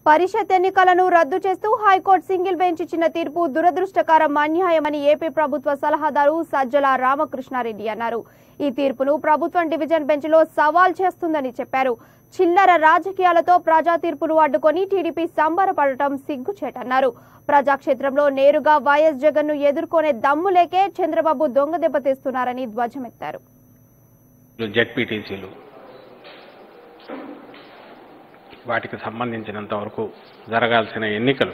పరిషత్ ఎన్నికలను రద్దు చేస్తూ హైకోర్టు సింగిల్ బెంచ్ ఇచ్చిన తీర్పు దురదృష్టకరం అన్యాయమని ఏపీ ప్రభుత్వ సలహాదారు సజ్జల రామకృష్ణారెడ్డి అన్నారు ఈ తీర్పును ప్రభుత్వం డివిజన్ బెంచ్లో సవాల్ చేస్తుందని చెప్పారు చిల్లర రాజకీయాలతో ప్రజా తీర్పును అడ్డుకొని టీడీపీ సంబరపడటం సిగ్గుచేటన్నారు ప్రజాక్షేత్రంలో నేరుగా వైఎస్ జగన్ ను ఎదుర్కొనే దమ్ము లేకే చంద్రబాబు దొంగ దెబ్బతీస్తున్నారని ధ్వజమెత్తారు జెడ్పీటీసీలు వాటికి సంబంధించినంత వరకు జరగాల్సిన ఎన్నికలు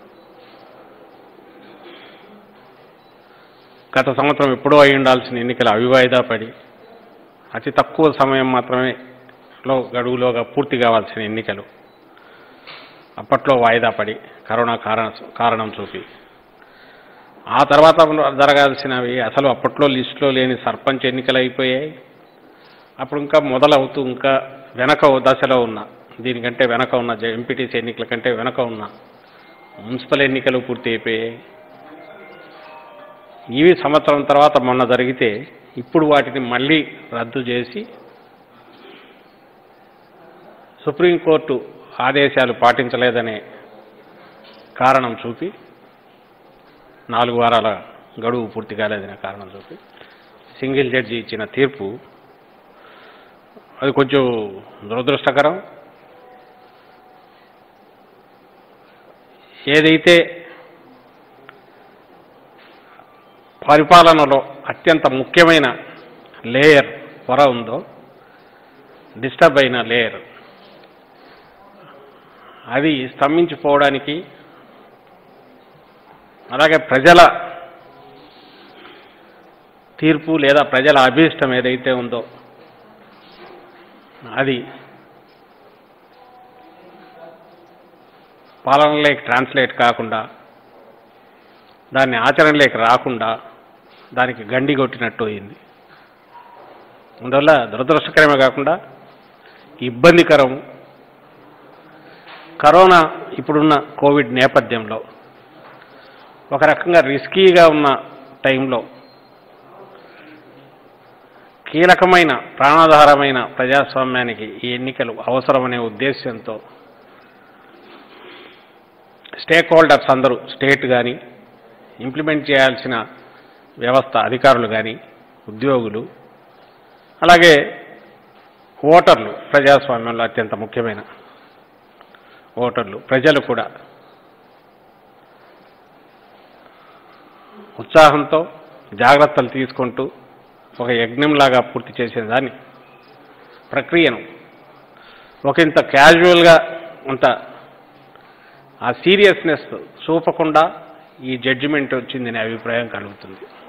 గత సంవత్సరం ఎప్పుడో అయి ఉండాల్సిన ఎన్నికలు అవివాయిదా పడి అతి తక్కువ సమయం మాత్రమే లో గడువులోగా పూర్తి కావాల్సిన ఎన్నికలు అప్పట్లో వాయిదా పడి కరోనా కారణ కారణం చూపి ఆ తర్వాత జరగాల్సినవి అసలు అప్పట్లో లిస్టులో లేని సర్పంచ్ ఎన్నికలు అయిపోయాయి అప్పుడు ఇంకా మొదలవుతూ ఇంకా వెనక దశలో ఉన్న దీనికంటే వెనక ఉన్న ఎంపీటీసీ ఎన్నికల కంటే వెనక ఉన్న మున్సిపల్ ఎన్నికలు పూర్తి అయిపోయాయి ఇవి సంవత్సరం తర్వాత మొన్న జరిగితే ఇప్పుడు వాటిని మళ్ళీ రద్దు చేసి సుప్రీంకోర్టు ఆదేశాలు పాటించలేదనే కారణం చూపి నాలుగు వారాల గడువు పూర్తి కాలేదనే కారణం చూపి సింగిల్ జడ్జి ఇచ్చిన తీర్పు అది కొంచెం దురదృష్టకరం ఏదైతే పరిపాలనలో అత్యంత ముఖ్యమైన లేయర్ పొర ఉందో డిస్టర్బ్ అయిన లేయర్ అది స్తంభించిపోవడానికి అలాగే ప్రజల తీర్పు లేదా ప్రజల అభీష్టం ఏదైతే ఉందో అది పాలనలోకి ట్రాన్స్లేట్ కాకుండా దాన్ని ఆచరణలోకి రాకుండా దానికి గండి కొట్టినట్టు అయింది అందువల్ల దురదృష్టకరమే కాకుండా ఇబ్బందికరం కరోనా ఇప్పుడున్న కోవిడ్ నేపథ్యంలో ఒక రకంగా రిస్కీగా ఉన్న టైంలో కీలకమైన ప్రాణాధారమైన ప్రజాస్వామ్యానికి ఈ ఎన్నికలు అవసరమనే ఉద్దేశంతో స్టేక్ హోల్డర్స్ అందరూ స్టేట్ కానీ ఇంప్లిమెంట్ చేయాల్సిన వ్యవస్థ అధికారులు కానీ ఉద్యోగులు అలాగే ఓటర్లు ప్రజాస్వామ్యంలో అత్యంత ముఖ్యమైన ఓటర్లు ప్రజలు కూడా ఉత్సాహంతో జాగ్రత్తలు తీసుకుంటూ ఒక యజ్ఞంలాగా పూర్తి చేసే దాన్ని ప్రక్రియను ఒక ఇంత క్యాజువల్గా అంత ఆ సీరియస్నెస్ చూపకుండా ఈ జడ్జిమెంట్ వచ్చిందనే అభిప్రాయం కలుగుతుంది